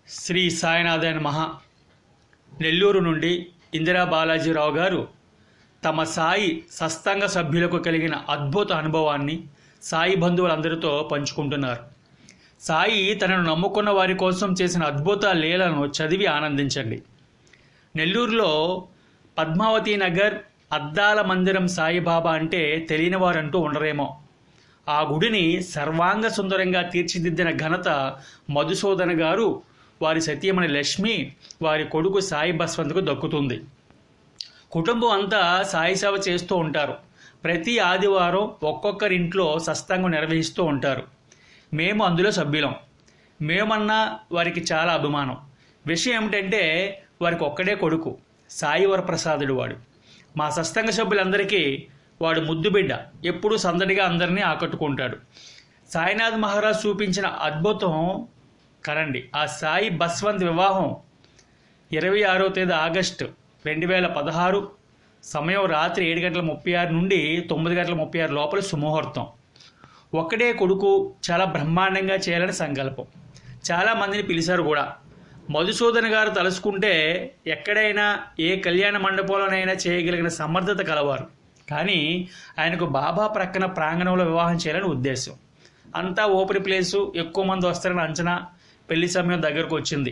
శ్రీ సాయినాథన్ మహా నెల్లూరు నుండి ఇందిరా బాలాజీరావు గారు తమ సాయి సత్సంగ సభ్యులకు కలిగిన అద్భుత అనుభవాన్ని సాయి బంధువులందరితో పంచుకుంటున్నారు సాయి తనను నమ్ముకున్న వారి కోసం చేసిన అద్భుత లీలను చదివి ఆనందించండి నెల్లూరులో పద్మావతి నగర్ అద్దాల మందిరం సాయిబాబా అంటే తెలియని వారంటూ ఉండరేమో ఆ గుడిని సర్వాంగ సుందరంగా తీర్చిదిద్దిన ఘనత మధుసూదన్ గారు వారి సతీమణి లక్ష్మి వారి కొడుకు సాయి బస్వంత్కు దక్కుతుంది కుటుంబం అంతా సాయి సేవ చేస్తూ ఉంటారు ప్రతి ఆదివారం ఒక్కొక్కరింట్లో సత్సంగం నిర్వహిస్తూ ఉంటారు మేము అందులో సభ్యులం మేమన్నా వారికి చాలా అభిమానం విషయం ఏమిటంటే వారికి ఒక్కడే కొడుకు సాయి వరప్రసాదుడు వాడు మా సత్సంగ సభ్యులందరికీ వాడు ముద్దు బిడ్డ ఎప్పుడూ సందడిగా అందరినీ ఆకట్టుకుంటాడు సాయినాథ్ మహారాజ్ చూపించిన అద్భుతం కరండి ఆ సాయి బస్వంత్ వివాహం ఇరవై ఆరో తేదీ ఆగస్టు రెండు వేల పదహారు సమయం రాత్రి ఏడు గంటల ముప్పై ఆరు నుండి తొమ్మిది గంటల ముప్పై ఆరు లోపల సుముహూర్తం ఒక్కడే కొడుకు చాలా బ్రహ్మాండంగా చేయాలని సంకల్పం చాలా మందిని పిలిచారు కూడా మధుసూదన్ గారు తలుసుకుంటే ఎక్కడైనా ఏ కళ్యాణ మండపంలోనైనా చేయగలిగిన సమర్థత కలవారు కానీ ఆయనకు బాబా ప్రక్కన ప్రాంగణంలో వివాహం చేయాలని ఉద్దేశం అంతా ఓపెన్ ప్లేసు ఎక్కువ మంది వస్తారని అంచనా పెళ్లి సమయం దగ్గరకు వచ్చింది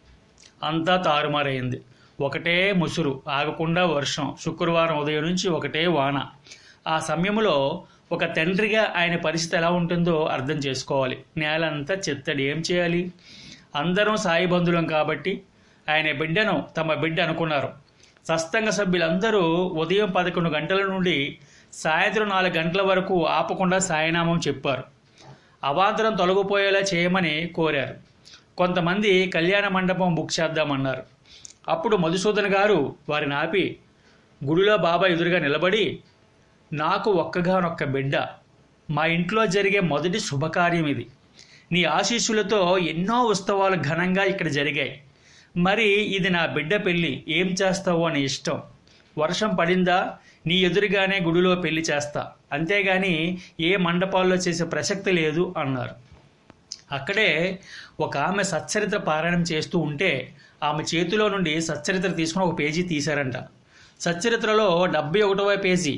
అంతా తారుమారైంది ఒకటే ముసురు ఆగకుండా వర్షం శుక్రవారం ఉదయం నుంచి ఒకటే వాన ఆ సమయంలో ఒక తండ్రిగా ఆయన పరిస్థితి ఎలా ఉంటుందో అర్థం చేసుకోవాలి నేలంతా చెత్తడి ఏం చేయాలి అందరం సాయి బంధువులం కాబట్టి ఆయన బిడ్డను తమ బిడ్డ అనుకున్నారు సత్సంగ సభ్యులందరూ ఉదయం పదకొండు గంటల నుండి సాయంత్రం నాలుగు గంటల వరకు ఆపకుండా సాయినామం చెప్పారు అవాంతరం తొలగిపోయేలా చేయమని కోరారు కొంతమంది కళ్యాణ మండపం బుక్ చేద్దామన్నారు అప్పుడు మధుసూదన్ గారు వారిని ఆపి గుడిలో బాబా ఎదురుగా నిలబడి నాకు ఒక్కగానొక్క బిడ్డ మా ఇంట్లో జరిగే మొదటి శుభకార్యం ఇది నీ ఆశీస్సులతో ఎన్నో ఉత్సవాలు ఘనంగా ఇక్కడ జరిగాయి మరి ఇది నా బిడ్డ పెళ్ళి ఏం చేస్తావు అని ఇష్టం వర్షం పడిందా నీ ఎదురుగానే గుడిలో పెళ్లి చేస్తా అంతేగాని ఏ మండపాల్లో చేసే ప్రసక్తి లేదు అన్నారు అక్కడే ఒక ఆమె సచ్చరిత్ర పారాయణం చేస్తూ ఉంటే ఆమె చేతిలో నుండి సచ్చరిత్ర తీసుకుని ఒక పేజీ తీశారంట సచ్చరిత్రలో డెబ్బై ఒకటవ పేజీ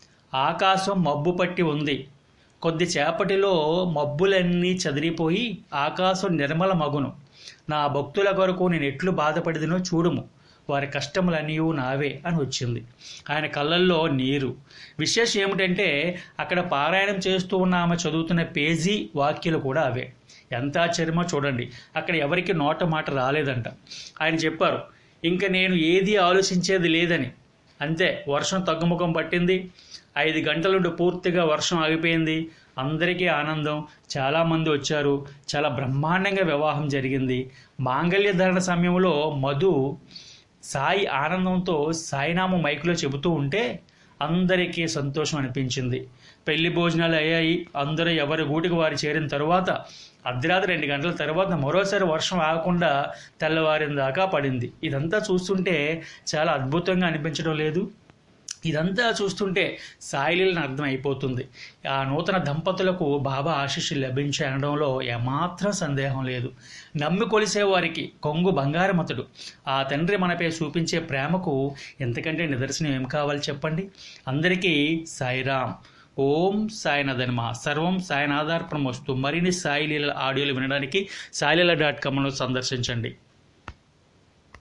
ఆకాశం మబ్బు పట్టి ఉంది కొద్దిసేపటిలో మబ్బులన్నీ చదిరిపోయి ఆకాశం నిర్మల మగును నా భక్తుల కొరకు నేను ఎట్లు బాధపడిదినో చూడుము వారి కష్టములన్నీ నావే అని వచ్చింది ఆయన కళ్ళల్లో నీరు విశేషం ఏమిటంటే అక్కడ పారాయణం చేస్తూ ఉన్న ఆమె చదువుతున్న పేజీ వాక్యాలు కూడా అవే ఎంత ఆశ్చర్యమో చూడండి అక్కడ ఎవరికి నోట మాట రాలేదంట ఆయన చెప్పారు ఇంకా నేను ఏది ఆలోచించేది లేదని అంతే వర్షం తగ్గుముఖం పట్టింది ఐదు గంటల నుండి పూర్తిగా వర్షం ఆగిపోయింది అందరికీ ఆనందం చాలామంది వచ్చారు చాలా బ్రహ్మాండంగా వివాహం జరిగింది మాంగళ్య ధరణ సమయంలో మధు సాయి ఆనందంతో సాయినామ మైకులో చెబుతూ ఉంటే అందరికీ సంతోషం అనిపించింది పెళ్లి భోజనాలు అయ్యాయి అందరూ ఎవరి గూటికి వారు చేరిన తరువాత అర్ధరాత్రి రెండు గంటల తర్వాత మరోసారి వర్షం ఆగకుండా తెల్లవారిన దాకా పడింది ఇదంతా చూస్తుంటే చాలా అద్భుతంగా అనిపించడం లేదు ఇదంతా చూస్తుంటే సాయిలీలను అర్థం అయిపోతుంది ఆ నూతన దంపతులకు బాబా ఆశీస్సులు లభించే అనడంలో ఏమాత్రం సందేహం లేదు నమ్మి కొలిసే వారికి కొంగు బంగారమతుడు ఆ తండ్రి మనపై చూపించే ప్రేమకు ఎంతకంటే నిదర్శనం ఏం కావాలి చెప్పండి అందరికీ సాయిరామ్ ఓం సాయినాథన్మ సర్వం సాయినాథార్పణం వస్తూ మరిన్ని సాయిలీల ఆడియోలు వినడానికి సాయిలీల డాట్ కామ్ను సందర్శించండి